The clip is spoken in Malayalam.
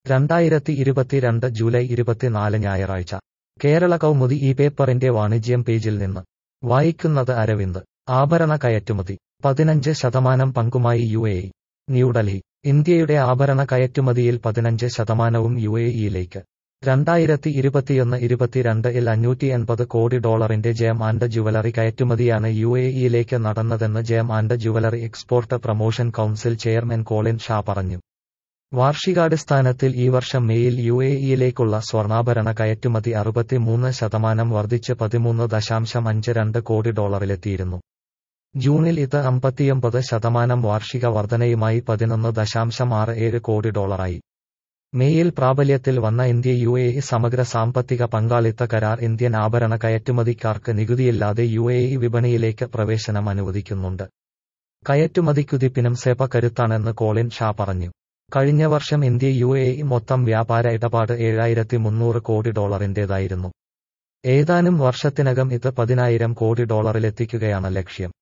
രണ്ടായിരത്തി ഇരുപത്തിരണ്ട് ജൂലൈ ഇരുപത്തിനാല് ഞായറാഴ്ച കേരള കൗമുദി ഈ പേപ്പറിന്റെ വാണിജ്യം പേജിൽ നിന്ന് വായിക്കുന്നത് അരവിന്ദ് ആഭരണ കയറ്റുമതി പതിനഞ്ച് ശതമാനം പങ്കുമായി യു എ ഇ ന്യൂഡൽഹി ഇന്ത്യയുടെ ആഭരണ കയറ്റുമതിയിൽ പതിനഞ്ച് ശതമാനവും യു എ ഇയിലേക്ക് രണ്ടായിരത്തി ഇരുപത്തിയൊന്ന് ഇരുപത്തിരണ്ട് ഇൽ അഞ്ഞൂറ്റി എൺപത് കോടി ഡോളറിന്റെ ജയം ആൻഡ് ജുവലറി കയറ്റുമതിയാണ് യു എ ഇയിലേക്ക് നടന്നതെന്ന് gem and jewellery export promotion council chairman Colin Shah പറഞ്ഞു വാർഷികാടിസ്ഥാനത്തിൽ ഈ വർഷം മെയിൽ യു എ ഇയിലേക്കുള്ള സ്വർണ്ണാഭരണ കയറ്റുമതി അറുപത്തിമൂന്ന് ശതമാനം വർദ്ധിച്ച് പതിമൂന്ന് ദശാംശം അഞ്ച് രണ്ട് കോടി ഡോളറിലെത്തിയിരുന്നു ജൂണിൽ ഇത് അമ്പത്തിയൊമ്പത് ശതമാനം വാർഷിക വർധനയുമായി പതിനൊന്ന് ദശാംശം ആറ് ഏഴ് കോടി ഡോളറായി മേയിൽ പ്രാബല്യത്തിൽ വന്ന ഇന്ത്യ യു എ ഇ സമഗ്ര സാമ്പത്തിക പങ്കാളിത്ത കരാർ ഇന്ത്യൻ ആഭരണ കയറ്റുമതിക്കാർക്ക് നികുതിയില്ലാതെ യു എ ഇ വിപണിയിലേക്ക് പ്രവേശനം അനുവദിക്കുന്നുണ്ട് കയറ്റുമതിക്കുതിപ്പിനും സെപ കരുത്താണെന്ന് കോളിൻ ഷാ പറഞ്ഞു കഴിഞ്ഞ വർഷം ഇന്ത്യ യു എ ഇ മൊത്തം വ്യാപാര ഇടപാട് ഏഴായിരത്തി മുന്നൂറ് കോടി ഡോളറിന്റേതായിരുന്നു ഏതാനും വർഷത്തിനകം ഇത് പതിനായിരം കോടി ഡോളറിലെത്തിക്കുകയാണ് ലക്ഷ്യം